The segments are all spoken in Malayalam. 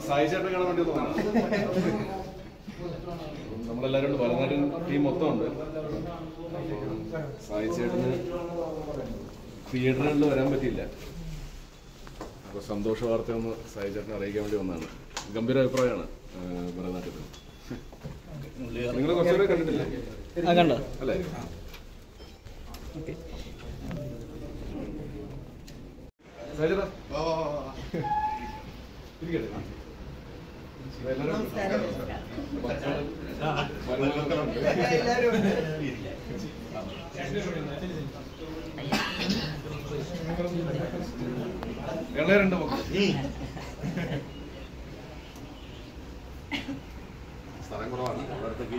സായി ചേട്ടനെ കാണാൻ വേണ്ടി തോന്നാം നമ്മളെല്ലാവരും ഉണ്ട് ഭരതനാട്യം ടീം മൊത്തം ഉണ്ട് അപ്പോൾ സായി ചേട്ടന് തിയേറ്ററുകളിൽ വരാൻ പറ്റിയില്ല അപ്പോൾ സന്തോഷ വാർത്ത ഒന്ന് സായി ചേട്ടനെ അറിയിക്കാൻ വേണ്ടി വന്നതാണ് ഗംഭീര അഭിപ്രായമാണ് ഏഹ്, ഭരതനാട്യത്തിന് നിങ്ങൾ കുറച്ചുകൂടെ കണ്ടിട്ടില്ലേ ആ കണ്ടോ അല്ലേ ഓക്കെ സായി ചേട്ടാ ഇരിക്കട്ടെ എല്ലാവരും മരുമക്കളുണ്ട്. ഇളയ രണ്ട് മക്കൾ സ്ഥലം കുറവാണ് അവിടെ അടുത്തേക്ക്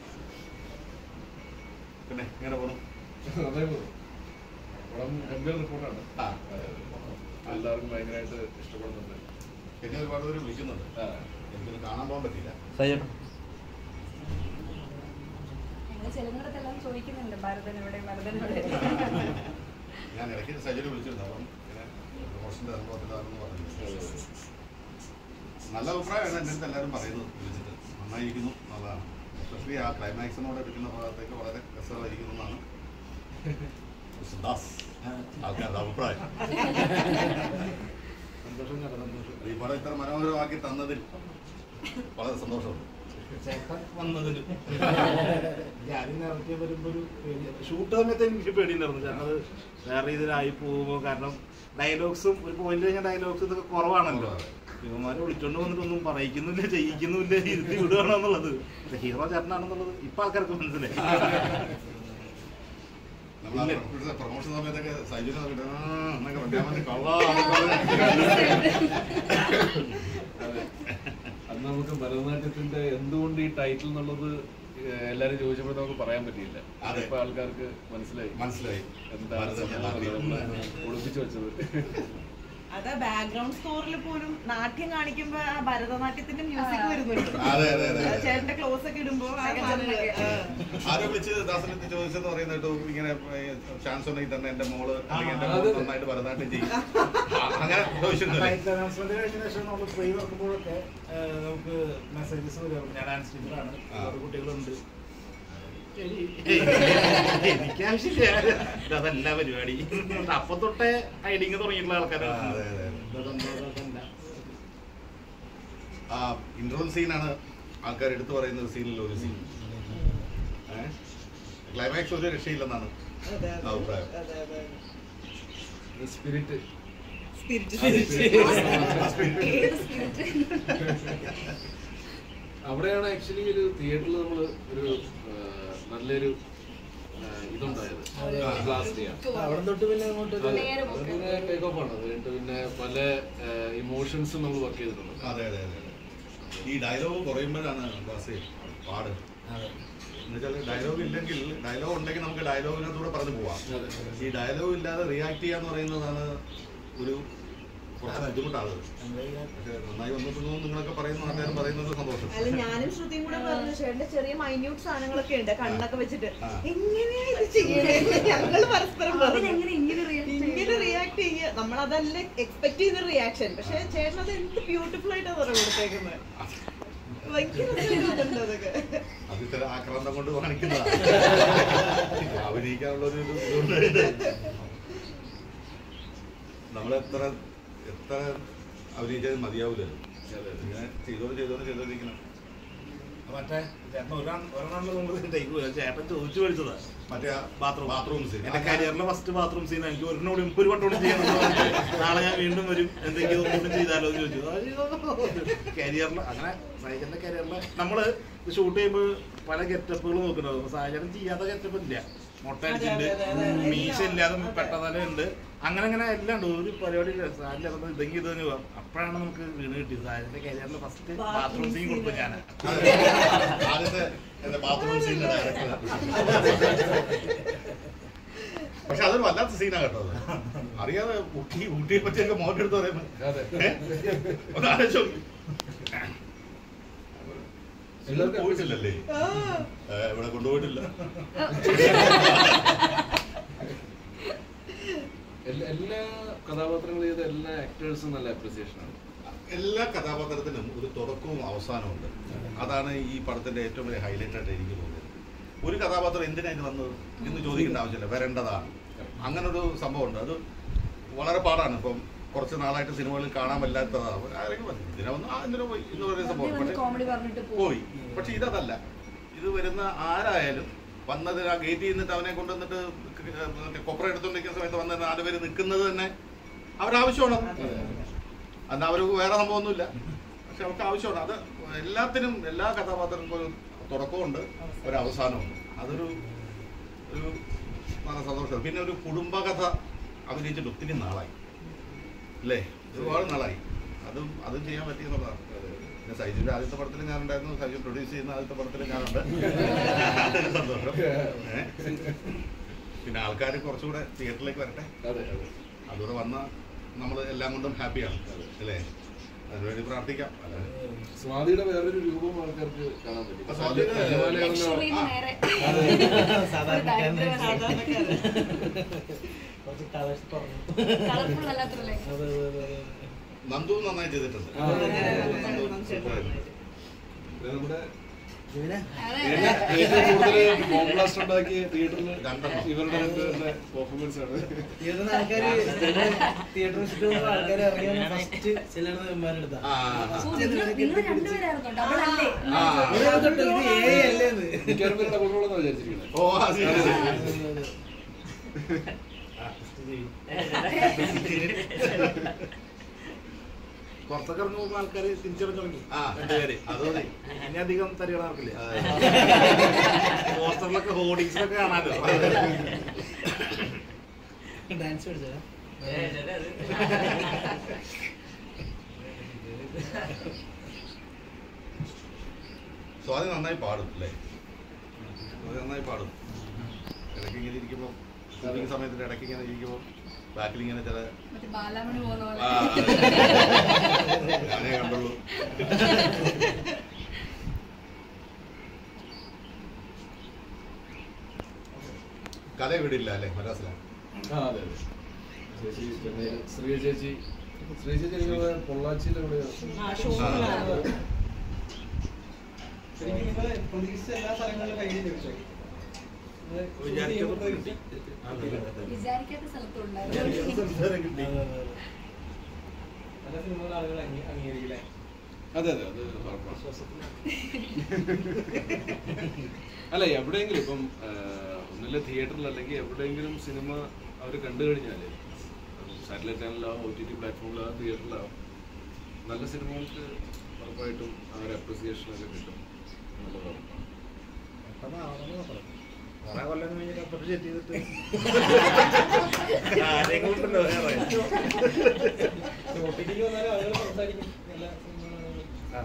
പിന്നെ എങ്ങനെ പോകണം നന്നായി പോകുന്നു. പടം ഗംഭീര റിപ്പോർട്ടാണ് ആ എല്ലാവർക്കും ഭയങ്കരമായിട്ട് ഇഷ്ടപ്പെടുന്നുണ്ട് എന്നെ ഒരുപാട് പേര് വിളിക്കുന്നുണ്ട് ആ. എനിക്കൊന്ന് കാണാൻ പോകാൻ പറ്റില്ല സജേട്ടൻ ഞങ്ങൾ ചെല്ലുന്നിടത്തെല്ലാം ചോദിക്കുന്നുണ്ട് ഭരതൻ എവിടെ ഭരതൻ എവിടെ ഞാൻ ഇടയ്ക്ക് സജീവ് വിളിച്ചിരുന്നു അപ്പം ഇങ്ങനെ പ്രൊമോഷൻ്റെ അനുഭവത്തിലാണെന്ന് പറഞ്ഞു നല്ല അഭിപ്രായമാണ് എൻ്റെ അടുത്ത് എല്ലാവരും പറയുന്നത് വിളിച്ചിട്ട് നന്നായിരിക്കുന്നു നല്ലതാണ് എസ്പെഷ്യലി ആ ക്ലൈമാക്സിനോട് എടുക്കുന്ന ഭാഗത്തേക്ക് വളരെ രസമായിരിക്കുന്നു എന്നാണ് ദാസ് ആൾക്കാരുടെ അഭിപ്രായം ഈ പടം ഇത്ര മനോഹരമാക്കി തന്നതിൽ വളരെ സന്തോഷമുണ്ട് ചേട്ടൻ വന്നതിന് ഞാൻ ഇറക്കി വരുമ്പോ ഒരു പേടി ഷൂട്ട് സമയത്ത് എനിക്ക് പേടിയുണ്ടായിരുന്നു ചേട്ടൻ അത് വേറെ രീതിയിലായി പോകുമോ കാരണം ഡയലോഗ്സും ഒരു പോയിന്റ് കഴിഞ്ഞ ഡയലോഗ്സ് ഇതൊക്കെ കുറവാണല്ലോ ഇവന്മാരെ വിളിച്ചോണ്ട് വന്നിട്ട് ഒന്നും പറയിക്കുന്നില്ല ചെയ്യിക്കുന്നില്ല ഇരുത്തി വിടുകയാണോ എന്നുള്ളത് ഹീറോ ചേട്ടനാണെന്നുള്ളത് ഇപ്പൊ ആൾക്കാർക്ക് മനസ്സിലായി നമ്മൾ പ്രൊമോഷൻ സമയത്തൊക്കെ സൈജുനെ നോക്കിയിട്ട് ആ എന്നൊക്കെ പറയാൻ വേണ്ടി കള്ളാ അതെ. അന്ന് നമുക്ക് ഭരതനാട്യത്തിന്റെ എന്തുകൊണ്ട് ഈ ടൈറ്റിൽ എന്നുള്ളത് ഏഹ്, എല്ലാരും ചോദിച്ചപ്പോൾ നമുക്ക് പറയാൻ പറ്റിയില്ല അതെ. ഇപ്പൊ ആൾക്കാർക്ക് മനസ്സിലായി മനസ്സിലായി എന്താണ് ഭരതന്റെ സംഭവം നാട്യം. നമ്മള് ഒളിപ്പിച്ചു വെച്ചത് അത് ബാക്ക്ഗ്രൗണ്ട് സ്കോറിൽ പോലും നാട്യം കാണിക്കുമ്പോ ആ ഭരതനാട്യത്തിന്റെ മ്യൂസിക് വരുന്നുണ്ട് അതെ അതെ അതെ അത് ചേട്ടന്റെ ക്ലോസ് ഒക്കെ ഇടുമ്പോ ആ സാധനങ്ങളൊക്കെ, ആ. ആരോ വിളിച്ച് ദാസനെത്തി ചോദിച്ചെന്ന് പറയുന്ന കേട്ടു ഇങ്ങനെ ചാൻസ് ഉണ്ടെങ്കിൽ തന്നെ എന്റെ മോള് അല്ലെങ്കിൽ എന്റെ മോള് നന്നായിട്ട് ഭരതനാട്യം ചെയ്യും ആ, അങ്ങനെ ചോദിച്ചിട്ടുണ്ട് ഫൈറ്റ് അനൗൺസ്മെന്റ് കഴിഞ്ഞ ശേഷം നമ്മൾ ഫ്രീ വെക്കുമ്പോഴൊക്കെ ഏഹ്, നമുക്ക് മെസ്സേജസ് വരും ഞാൻ ഡാൻസ് ടീച്ചറാണ് ആ. ഒരുപാട് കുട്ടികളുണ്ട് ശരി. എനിക്ക് ആവശ്യമില്ല അതല്ല പരിപാടി അപ്പൊ തൊട്ടേ ഹൈഡിങ് തുടങ്ങിയിട്ടുള്ള ആ, ആൾക്കാരാണ് അതെ, അതെ. ഇതൊന്നും ഇതൊക്കെയല്ല. ആ ഇന്റർവൽ സീനാണ് ആൾക്കാർ എടുത്തു പറയുന്ന ഒരു സീനിൽ ഒരു സീൻ ക്ലൈമാക്സ് ഒരു രക്ഷയില്ലെന്നാണ് അതെ, അതെ. അഭിപ്രായം. അതെ, അതെ. Spirit Spirit. ഏത് സ്പിരിറ്റ് അവിടെയാണ് ആക്ച്വലി ഒരു തിയേറ്ററിൽ നമ്മൾ ഒരു ഏഹ്, നല്ലൊരു ഏഹ്, ഇതുണ്ടായത് ക്ലാസ് ചെയ്യാൻ അവിടെ തൊട്ട് പിന്നെ അങ്ങോട്ട് ഒരു- നേരെ പോക്ക്. പിന്നെ ടേക്ക് ഓഫ് ആണ് അത് കഴിഞ്ഞിട്ട് പിന്നെ പല ഇമോഷൻസും നമ്മൾ വർക്ക് ചെയ്തിട്ടുണ്ട് അതെ അതെ അതെ ഈ ഡയലോഗ് കുറയുമ്പോഴാണ് ദാസേ പാട് അതെ. എന്നുവെച്ചാൽ ഡയലോഗ് ഇല്ലെങ്കിൽ ഡയലോഗ് ഉണ്ടെങ്കിൽ നമുക്ക് ഡയലോഗിനകത്തൂടെ പറഞ്ഞു പോവാം അതെ. ഈ ഡയലോഗ് ഇല്ലാതെ റിയാക്ട് ചെയ്യാന്ന് പറയുന്നതാണ് ഒരു കുറച്ച് ബുദ്ധിമുട്ടാണ് നമ്മള് ഈ പക്ഷേ നന്നായി വന്നിട്ടുണ്ടോ എന്ന് നിങ്ങളൊക്കെ പറയുന്ന ആൾക്കാരും പറയുന്നത് സന്തോഷം അല്ല ഞാനും ശ്രുതിയും കൂടെ പറഞ്ഞു ചേട്ടന്റെ ചെറിയ മൈന്യൂട്ട് സാധനങ്ങളൊക്കെ ഉണ്ട് കണ്ണൊക്കെ വെച്ചിട്ട് ആ. എങ്ങനെയാ ഇത് ചെയ്യണേ ഞങ്ങൾ പരസ്പരം പറഞ്ഞു അവരെങ്ങനെ ഇങ്ങനെ react ഇങ്ങനെ ചെയ്യും? റിയാക്ട് ചെയ്യുക നമ്മൾ അതല്ല എക്സ്പെക്ട് ചെയ്യുന്ന റിയാക്ഷൻ പക്ഷെ ചേട്ടൻ അത് എന്ത് ബ്യൂട്ടിഫുൾ ആയിട്ടാണ് പറഞ്ഞു കൊടുത്തേക്കുന്നത് ഭയങ്കര രസമായിട്ടുണ്ട് അതൊക്കെ അത് ഇത്ര ആക്രാന്തം കൊണ്ട് കാണിക്കുന്നതാണ് അഭിനയിക്കാനുള്ള ഒരു ഇത് ഇതുകൊണ്ട് നമ്മളെത്ര എത്ര അഭിനയിച്ചാലും മതിയാവില്ലല്ലോ ഇങ്ങനെ ചെയ്തോണ്ട് ചെയ്തോണ്ട് ചെയ്തോണ്ടിരിക്കണം മറ്റേ ചേട്ടൻ ഒരാൾ ഒരെണ്ണം നമ്മൾ ടേക്ക് പോയി ചേട്ടൻ ചോദിച്ചു മേടിച്ചതാ മറ്റേ ബാത്റൂം ബാത്റൂം സീൻ എന്റെ കരിയറിലെ ഫസ്റ്റ് ബാത്റൂം സീൻ എനിക്ക് ഒരെണ്ണോടി ഒരു വട്ടോടി ചെയ്യണം നാളെ ഞാൻ വീണ്ടും വരും എന്തെങ്കിലും ഒന്നുകൂടി ചെയ്താലോ എന്ന് ചോദിച്ചു കരിയറിൽ അങ്ങനെ സായിച്ചന്റെ കരിയറിൽ നമ്മള് ഷൂട്ട് ചെയ്യുമ്പോൾ പല ഗെറ്റപ്പുകൾ നോക്കുന്നുണ്ടാവും സാഹചര്യം ചെയ്യാത്ത ഗെറ്റപ്പ് ഇല്ല മുട്ട അടിച്ചിട്ടുണ്ട് അതെ, അതെ, അതെ. മീശ ഇല്ലാതെ പെട്ടതല ഉണ്ട് അങ്ങനെ അങ്ങനെ എല്ലാം ഉണ്ട് ഒരു പരിപാടി സാഹചര്യം ഇറങ്ങുന്നത് ഇതെങ്കിൽ ഇത് തന്നെ പോവാം അപ്പോഴാണ് നമുക്ക് വീണ് കിട്ടിയത് സാഹചര്യന്റെ കരിയറിൽ ഫസ്റ്റ് ബാത്റൂം സീൻ കൊടുത്തു ഞാൻ ആദ്യത്തെ എന്റെ ബാത്റൂം സീനിന്റെ ഡയറക്ടർ പക്ഷെ അതൊരു വല്ലാത്ത സീനാ കേട്ടോ അത്. അറിയാതെ ഊട്ടി ഊട്ടിയെ പറ്റിയൊക്കെ മോട്ടെടുത്ത് പറയുന്നത് അതെ ഒന്ന് ആലോചിച്ച് നോക്ക്. എല്ലാവർക്കും പോയിട്ടില്ലല്ലേ ആ. ഏ, ഇവിടെ കൊണ്ടുപോയിട്ടില്ല എല്ലാ എല്ലാ കഥാപാത്രങ്ങൾ ചെയ്ത എല്ലാ ആക്ടേഴ്സും നല്ല അപ്രിസിയേഷൻ ആണ് എല്ലാ കഥാപാത്രത്തിനും ഒരു തുടക്കവും അവസാനവും ഉണ്ട് അതാണ് ഈ പടത്തിന്റെ ഏറ്റവും വലിയ ഹൈലൈറ്റ് ആയിട്ട് എനിക്ക് തോന്നിയത് ഒരു കഥാപാത്രം എന്തിനാണ് ഇത് വന്നത് എന്ന് ചോദിക്കേണ്ട ആവശ്യമില്ല വരേണ്ടതാണ് അങ്ങനെ ഒരു സംഭവമുണ്ട് അത് വളരെ പാടാണ് ഇപ്പം കുറച്ച് നാളായിട്ട് സിനിമകളിൽ കാണാൻ പറ്റാത്തതാണ് ആരെങ്കിലും വന്നു ഇതിനെ വന്നു ആ എന്തിനോ പോയി എന്ന് പറയുന്ന സംഭവം വന്ന് പക്ഷേ കോമഡി പറഞ്ഞിട്ട് പോകും പോയി പക്ഷെ ഇതല്ല ഇത് വരുന്ന ആരായാലും വന്നത് ആ ഗേറ്റിൽ നിന്നിട്ട് അവനെ കൊണ്ടുവന്നിട്ട് മറ്റേ കൊപ്ര എടുത്തോണ്ടിരിക്കുന്ന സമയത്ത് വന്ന് നാല് പേര് നിൽക്കുന്നത് തന്നെ അവരാവശ്യമാണ് അന്ന് അവർക്ക് വേറെ സംഭവമൊന്നുമില്ല പക്ഷെ അവർക്ക് ആവശ്യമാണ് അത് എല്ലാത്തിനും എല്ലാ കഥാപാത്രങ്ങൾക്കും ഒരു തുടക്കമുണ്ട് ഒരു അവസാനമുണ്ട് അതൊരു ഒരു നല്ല സന്തോഷം പിന്നെ ഒരു കുടുംബകഥ അഭിനയിച്ചിട്ട് ഒത്തിരി നാളായി അല്ലേ ഒരുപാട് നാളായി അതും അതും ചെയ്യാൻ പറ്റിയെന്നുള്ളതാണ് പിന്നെ സൈജുവിന്റെ ആദ്യത്തെ പടത്തിൽ ഞാനുണ്ടായിരുന്നു സൈജു പ്രൊഡ്യൂസ് ചെയ്യുന്ന ആദ്യത്തെ പടത്തിൽ ഞാനുണ്ട് അതൊരു സന്തോഷം ഏ? പിന്നെ ആൾക്കാർ കുറച്ചുകൂടെ തിയേറ്ററിലേക്ക് വരട്ടെ അതെ അതെ അതുകൂടെ വന്ന നമ്മൾ എല്ലാം കൊണ്ടും ഹാപ്പിയാണ് അല്ലേ അതിനുവേണ്ടി പ്രാർത്ഥിക്കാം അല്ലേ സ്വാതിയുടെ വേറൊരു രൂപം ആൾക്കാർക്ക് കാണാൻ പറ്റും ആ, സ്വാതിയുടെ സജമാലയാണെന്ന് ലക്ഷറിന്ന് ആ. നേരെ സാധാരണക്കാരനെ സാധാരണക്കാരൻ കുറച്ച് കളേഴ്സ് പറഞ്ഞു കളർഫുൾ അല്ലാത്തല്ലേ അതെ അതെ അതെ അതെ നന്ദു നന്നായി ചെയ്തിട്ടുണ്ട് ആ, അതെ, അതെ, നന്ദു സൂപ്പറായിരുന്നു. പിന്നെ നമ്മുടെ ഇവനെ അതെ ഏറ്റവും കൂടുതൽ ബോംബ് ബ്ലാസ്റ്റ് ഉണ്ടാക്കിയ തിയേറ്ററിൽ രണ്ടെണ്ണം. ഇവരുടെ രണ്ടുപേരുടെ പെർഫോമൻസ് ആണ് തിയേറ്ററിൽ ആൾക്കാര് തിയേറ്ററിൽ വെച്ചിട്ട് ആൾക്കാർ ഇറങ്ങിയ ഫസ്റ്റ് ചിലരുടെ വിമാനെടുത്താ ആ, ആ, ആ. ഓ, നിങ്ങൾ നിങ്ങൾ രണ്ടുപേരായിരുന്നു ഡബിൾ അല്ലേ ആ. ഇത് ഏ അല്ലേന്ന് മിക്കവാറും പേര് ഡബിൾ റോളെന്നാണ് വിചാരിച്ചിരിക്കുന്നത് ഓ ആ, ശരി, ശരി. പുറത്തൊക്കെ ഇറങ്ങുമ്പോൾ ആൾക്കാർ തിരിച്ചറിഞ്ഞു തുടങ്ങി ആ രണ്ടുപേര് അത് മതി ഇനി അധികം തരികളാർക്കില്ല അതെ. പോസ്റ്ററിലൊക്കെ ഹോർഡിങ്സിലൊക്കെ കാണാമല്ലോ ഡാൻസ് പഠിച്ചാ സ്വാതി നന്നായി പാടും അല്ലേ സ്വാതി നന്നായി പാടും ഇടയ്ക്ക് ഇങ്ങനെ ഇരിക്കുമ്പോൾ ഷൂട്ടിംഗ് സമയത്തിന്റെ ഇടയ്ക്ക് ഇങ്ങനെ ഇരിക്കുമ്പോൾ ബാക്കിൽ ഇങ്ങനെ ചില മറ്റേ ബാലാമണി പോകുന്ന ആ, പോലെ ഞാനേ കണ്ടുള്ളൂ കല ഇവിടെ ഇല്ല അല്ലേ മദ്രാസിലാണ് ആ അതെ അതെ ചേച്ചി ചെന്നൈയിൽ ശ്രീ ചേച്ചി ശ്രീ ചേച്ചി എനിക്ക് തോന്നുന്നത് പൊള്ളാച്ചിയിലെ ഇവിടെ ആ ഷോപ്പിലാണ് ശരിക്കും നിങ്ങള് പ്രതീക്ഷിച്ച എല്ലാ സ്ഥലങ്ങളിലും കയ്യിൽ ലഭിച്ചോ വിചാരിച്ചപ്പോൾ കിട്ടി. വിചാരിക്കാത്ത സ്ഥലത്തുണ്ടായിരുന്നു നല്ല സിനിമകൾ ആളുകൾ അംഗീ- അംഗീകരിക്കില്ലേ അതെ അതെ അത് ഉറപ്പാണ്. അല്ല എവിടെയെങ്കിലും ഇപ്പം ഒന്നില്ല തിയേറ്ററിൽ അല്ലെങ്കിൽ എവിടെയെങ്കിലും സിനിമ അവർ കണ്ടു കഴിഞ്ഞാൽ സാറ്റലൈറ്റ് ചാനലാവും ഒ ടി ടി പ്ലാറ്റ്ഫോമിലാവും തിയേറ്ററിലാവും നല്ല സിനിമകൾക്ക് ഉറപ്പായിട്ടും ആ ഒരു അപ്രിസിയേഷൻ ഒക്കെ കിട്ടും എന്നുള്ളത് ഉറപ്പാണ് കുറെ കൊല്ലം കഴിഞ്ഞിട്ട് അപ്പുറത്ത് സെറ്റ് ചെയ്തിട്ട് കാര്യങ്ങളുണ്ടല്ലോ വേറെ ഒട്ടിക്ക് വന്നാലും ആളുകൾ സംസാരിക്കും നല്ല സിനിമകളാണ് ആ.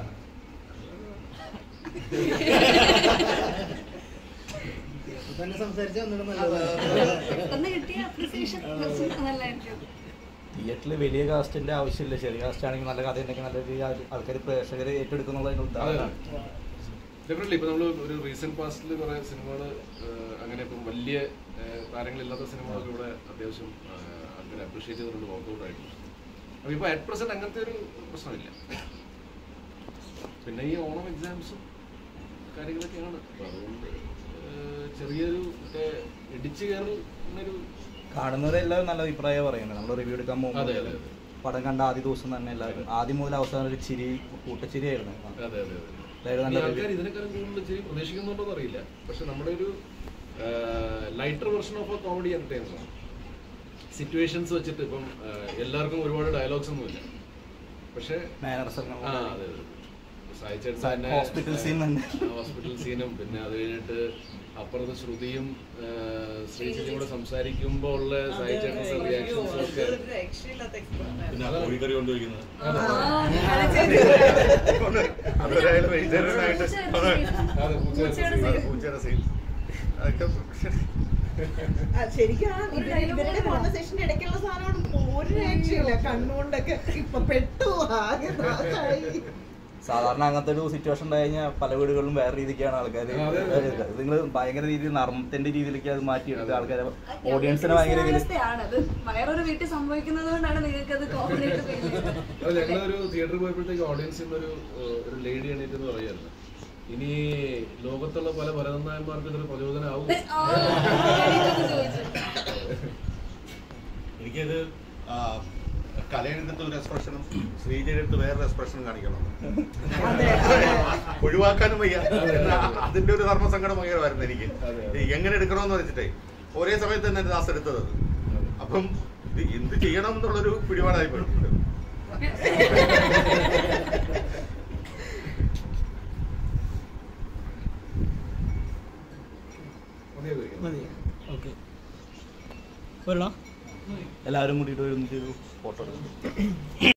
ഇപ്പൊ തന്നെ സംസാരിച്ചാൽ ഒന്നുകൂടെ പെട്ടെന്ന് കിട്ടിയ അപ്രിസിയേഷൻ നല്ലതായിരിക്കും തിയേറ്ററിൽ വലിയ കാസ്റ്റിന്റെ ആവശ്യമില്ല ചെറിയ കാസ്റ്റ് ആണെങ്കിൽ നല്ല കഥ ഉണ്ടെങ്കിൽ നല്ല രീതിയിൽ ആൾക്കാർ പ്രേക്ഷകർ ഏറ്റെടുക്കുന്നുള്ളതിന്റെ ഉദാഹരണമാണ് ഡെഫിനറ്റ്ലി ഇപ്പൊ നമ്മൾ ഒരു റീസെന്റ് പാസ്റ്റിൽ കുറെ സിനിമകൾ അങ്ങനെ ഇപ്പം വലിയ ഏഹ്, താരങ്ങളില്ലാത്ത സിനിമകളൊക്കെ ഇവിടെ അത്യാവശ്യം ആൾക്കാർ അപ്രീഷിയേറ്റ് ചെയ്തിട്ടുണ്ട് വർക്കൗട്ട് ആയിട്ടുണ്ട് അപ്പൊ ഇപ്പൊ അറ്റ് പ്രസന്റ് അങ്ങനത്തെ ഒരു പ്രശ്നമില്ല പിന്നെ ഈ ഓണം എക്സാംസും കാര്യങ്ങളൊക്കെയാണ് അപ്പൊ അതുകൊണ്ട് ഏഹ്, ചെറിയൊരു മറ്റേ ഇടിച്ചു കയറുന്നൊരു കാണുന്നവരെല്ലാവരും നല്ല അഭിപ്രായം പറയുന്നത് നമ്മൾ റിവ്യൂ എടുക്കാൻ അതെ, പോകുമ്പോൾ അതെ, അതെ. പടം കണ്ട ആദ്യ ദിവസം തന്നെ എല്ലാവരും ആദ്യം മുതൽ അവസാനം ഒരു ചിരി കൂട്ടച്ചിരിയായിരുന്നു അതെ അതെ അതെ അതായത് നല്ല ഈ ആൾക്കാർ review. ഇതിനേക്കാളും കൂടുതൽ ചെയ്യും പ്രതീക്ഷിക്കുന്നുണ്ടോ അറിയില്ല പക്ഷെ നമ്മുടെ ഒരു lighter version of a comedy entertainer ആണ് സിറ്റുവേഷൻസ് വെച്ചിട്ട് ഇപ്പം ആ, എല്ലാവർക്കും ഒരുപാട് ഡയലോഗ്സ് ഒന്നുമില്ല പക്ഷെ Manners ഒക്കെ ആ അതെ അതെ സായി ചേട്ടൻ സാ- തന്നെ hospital scene തന്നെ. ഹോസ്പിറ്റൽ സീനും പിന്നെ അത് കഴിഞ്ഞിട്ട് അപ്പുറത്ത് ശ്രുതിയും ആ, ശ്രീചേച്ചിയും കൂടെ സംസാരിക്കുമ്പോൾ ഉള്ള സായി ചേട്ടൻ്റെ റിയാക്ഷൻസും ഒക്കെ ഒരു രക്ഷയില്ലാത്ത എക്സ്പെർട്ട് പിന്നെ ആ കോഴിക്കറി കൊണ്ടുവയ്ക്കുന്നത് പൂച്ചയുടെ അതെ, പൂച്ചയുടെ scene. പൂച്ചയുടെ സീൻ അതൊക്കെ ശരിക്കും ആ ഒരു ഇവര് dialogue ഇവരുടെ പോലും കോൺവെർസേഷന്റെ ഇടയ്ക്കുള്ള സാധനമാണ് ഒരു രക്ഷയില്ല കണ്ണുകൊണ്ടൊക്കെ ഇപ്പൊ പെട്ടു ആകെ നാശമായി സാധാരണ അങ്ങനത്തെ ഒരു സിറ്റുവേഷൻ ഉണ്ടായി കഴിഞ്ഞാൽ പല വീടുകളിലും വേറെ രീതിക്കാണ് ആൾക്കാർ അതെ, അതെ. നിങ്ങൾ ഭയങ്കര രീതിയിൽ നർമ്മത്തിന്റെ രീതിയിലേക്ക് അത് മാറ്റിയെടുത്ത് ആൾക്കാരെ ഓഡിയൻസിനെ ഭയങ്കര രീതിയിൽ അവസ്ഥയാണ് അത് വേറൊരു വീട്ടിൽ സംഭവിക്കുന്നത് കൊണ്ടാണ് നിങ്ങൾക്ക് അത് കോമൺ ആയിട്ട് ഫീൽ ചെയ്യുന്നത് അപ്പൊ ഞങ്ങളൊരു തിയേറ്ററിൽ പോയപ്പോഴത്തേക്ക് ഓഡിയൻസിൽ നിന്ന് ഒരു ഒരു ലേഡി എണീറ്റ് എന്ന് പറയായിരുന്നു ഇനി ലോകത്തുള്ള പല ഭരതനായന്മാർക്ക് ഇതൊരു പ്രചോദനമാവും ആ, എനിക്കത് ചോദിച്ചു എനിക്കത് ആ, കലയെടുത്ത് ഒരു എക്സ്പ്രഷനും ശ്രീജയുടെ അടുത്ത് വേറൊരു എക്സ്പ്രഷനും കാണിക്കണം ഒഴിവാക്കാനും വയ്യ എന്നാ അതിന്റെ ഒരു ധർമ്മസങ്കടം ഭയങ്കരമായിരുന്നു എനിക്ക് അതെ, ഈ എങ്ങനെ എടുക്കണമെന്ന് വെച്ചിട്ടേ ഒരേ സമയത്ത് തന്നെ ദാസ് എടുത്തത് അത്. അപ്പം ഇത് എന്ത് ചെയ്യണം എന്നുള്ളൊരു പിടിപാടായി പോയി മതിയാകുമായിരിക്കും. മതി ഓക്കെ എല്ലാവരും കൂടിയിട്ട് ഒരു ഫോട്ടോ എടുക്കും